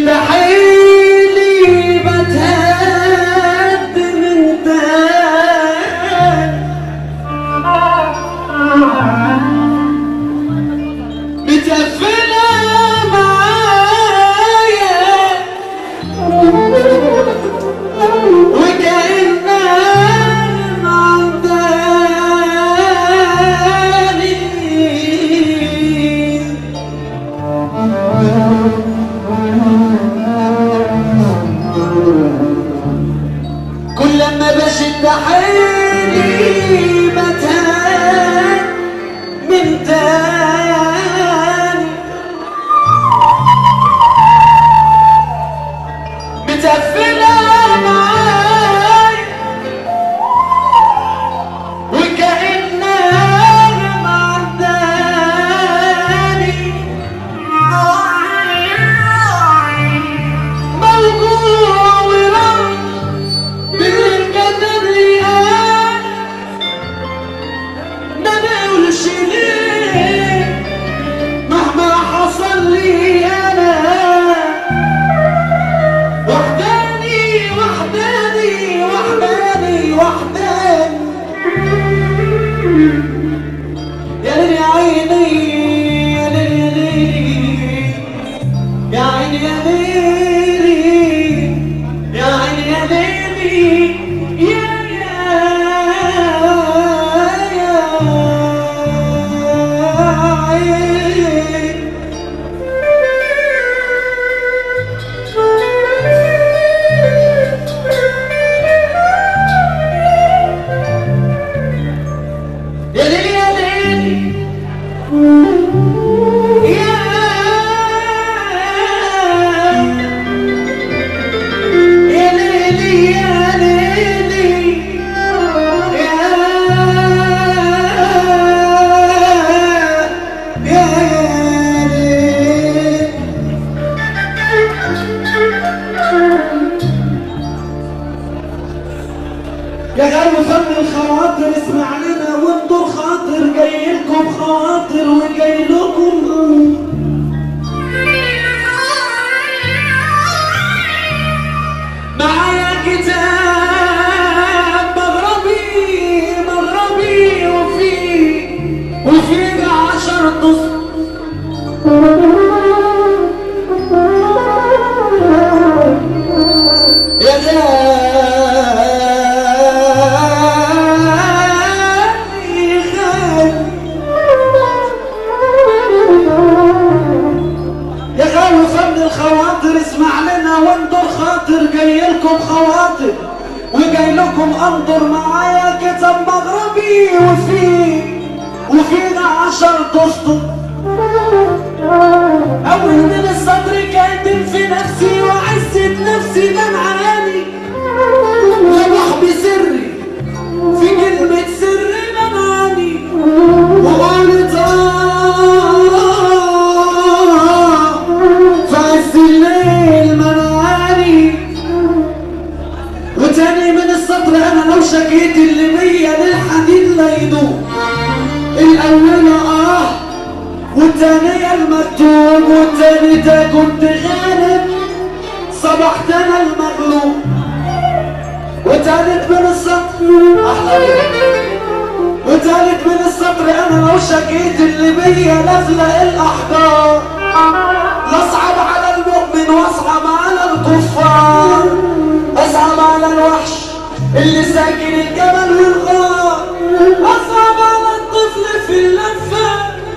بشد حيلي بتهد من تاني متقفلة معايا وكأنها معداني كل ما بشد حيلي بتهان من تاني متقفلة معاي وكأنها معداني موجوع ورم بالقدر يا ما نقولش ليه مهما حصل لي انا وحداني وحداني وحداني وحداني يا ليل يا عيني يا ليل يا ليل يا عيني يا ليلي يا عيني يا ليلي يا يا يا عيني يا ليلي يا ليلي يا يا ليلي يا ليلي يا يا ليلي يا غير فن الخواطر اسمع لنا وانطر خاطر جاي لكم خواطر وجاي لكم معايا كتاب مغربي مغربي وفي وفي عشر تص يا غالي غالي يا غاوي فن الخواطر اسمع لنا وانظر خاطر جاي لكم خواطر وجاي لكم انظر معايا كتاب مغربي وفي وفينا عشر تسطر اول من الصدر كاتب في نفسي وعزة نفسي منعاني لمح بسري في كلمة سر منعاني وقلت آه في عز الليل منعاني وتاني من السطر انا لو شكيت اللي بيا للحديد لا يدوم الاولى اه والتانية المكتوب والتالتة كنت غالب صبحت انا المغلوب وتالت من السطر احلى كده. وتالت من السطر انا لو شكيت اللي بيا لازلق الاحجار لاصعب على المؤمن واصعب على الكفار اصعب على الوحش اللي ساكن الجبل والغار اصعب على الطفل في اللفه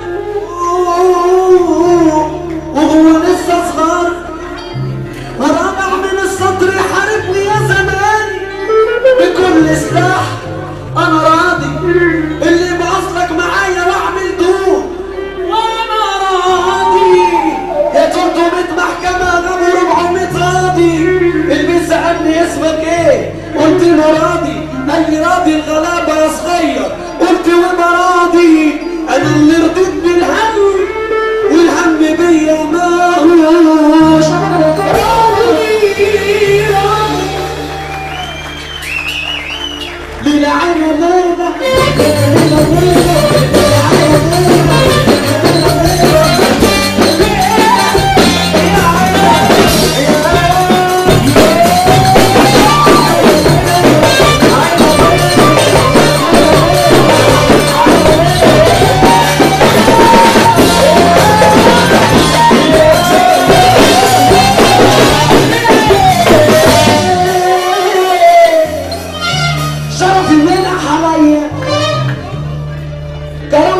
وهو لسه صغار رابع من السطر يحاربني يا زماني بكل سلاح انا راضي اللي باصلك معايا واعمل دور وانا راضي يا 300 محكمة جابوا 400 راضي اللي سألني اسمك ايه قلت له راضي قال لي راضي الغلابة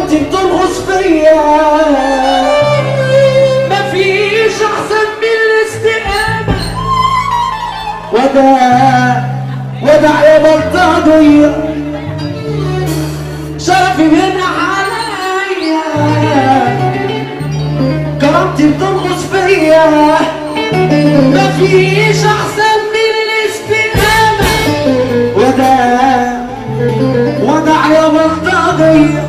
كرامتي بتنغص فيا مفيش احسن من الاستقامة وداع وداع يا بلطجية شرفي من عليا كرامتي بتنغص فيا مفيش احسن من الاستقامة وداع وداع يا بلطجية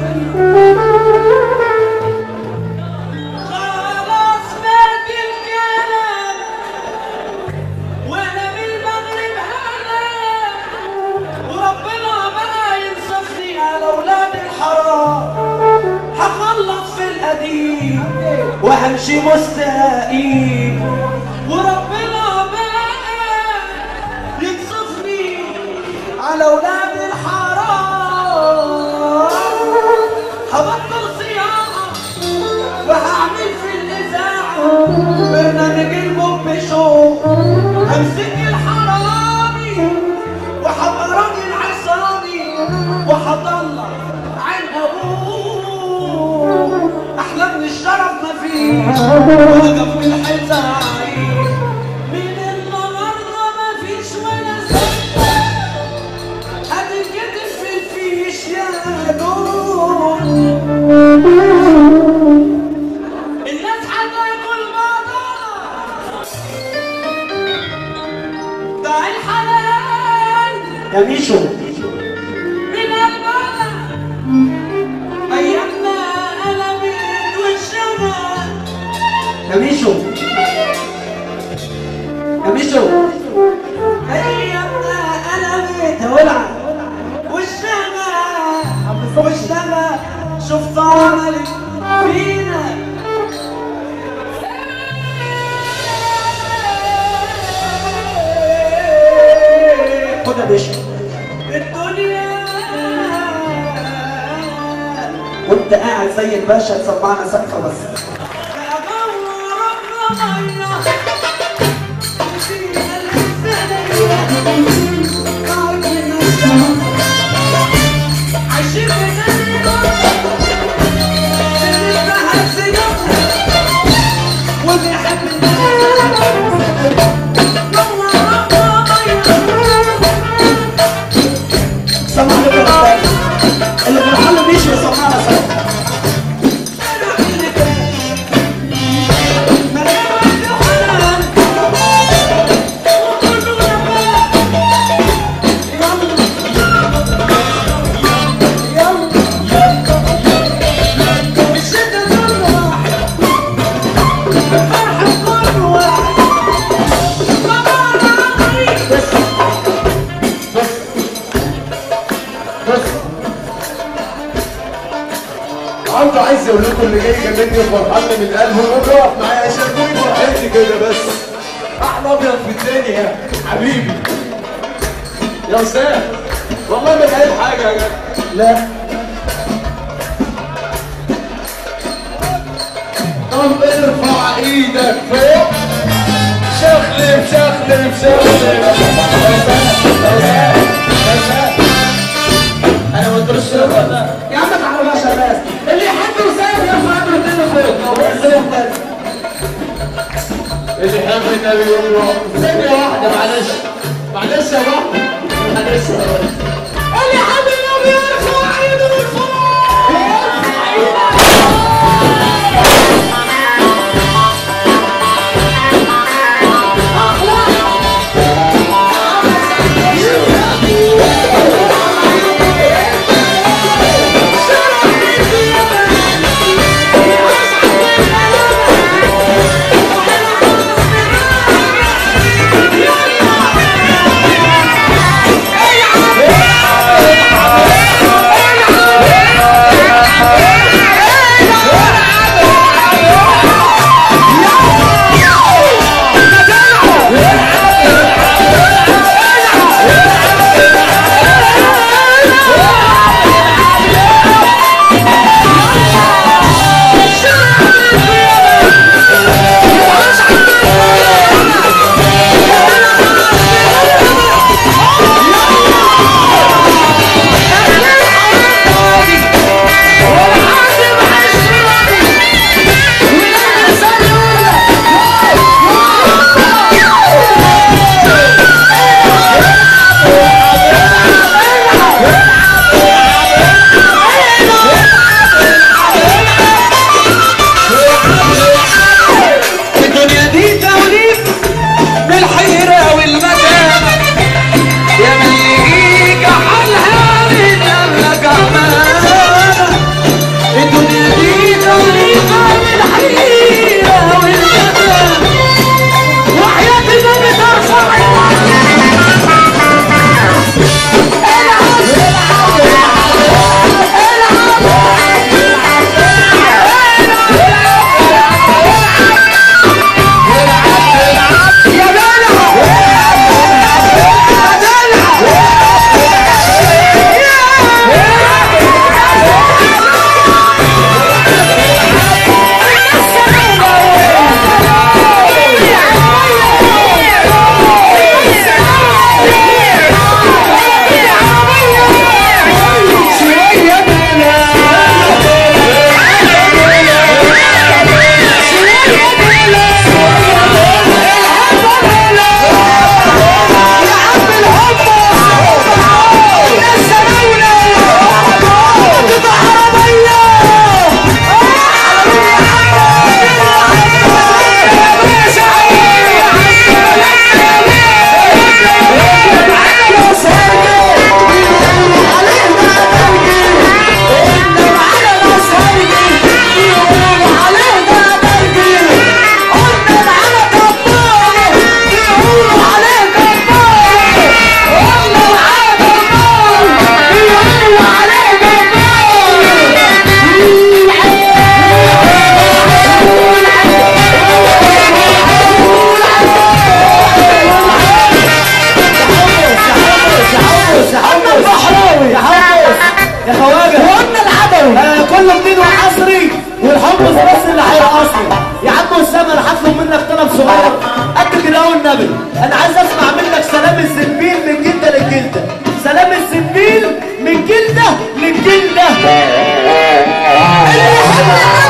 خلاص مات الكلام وانا بالمغرب هلا وربنا بقى ينصفني على اولاد الحرام هخلص في القديم وهمشي مستقيم وربنا بقى ينصفني على اولاد الحرام هبطل صياغه وهعمل في الاذاعه برنامج المب شو همسك الحرامي وهبقى راجل عصامي وهطلع عين ابوه احلى من الشرف مفيش وهقف في الحته عين من النهارده مفيش ولا سنه هتتكتب في الفيش يا دول الناس هتاكل بعضها ده الحلال يا ميشو من البلد ايامنا قلبت والشمال يا ميشو يا ميشو ايامنا قلبت ولع والشمال والشمال شفت عملت فينا خد يا باشا الدنيا وانت قاعد زي الباشا تسمعنا سقفه بس عايشين وبيحب سمع لي كده اللي بيحل بيشي يسمعنا سوا عنده عايز يقول لكم اللي جاي جنني وفرحان من قلبه يقول له اقف معايا شاركوني فرحتي كده بس احلى ابيض في الدنيا حبيبي يا استاذ والله ما جايب حاجه يا جدع لا طب ارفع ايدك فوق شخلف شخلف شخلف انا ما قلتلوش كده يا عم تعالوا بقى شباب اللي يحب يسافر يرفع ايده الاثنين فوق اللي يحب النبي يقول له ثانية واحدة معلش معلش يا بابا معلش يا بابا اللي يحب النبي يرفع ايده من Yeah. يا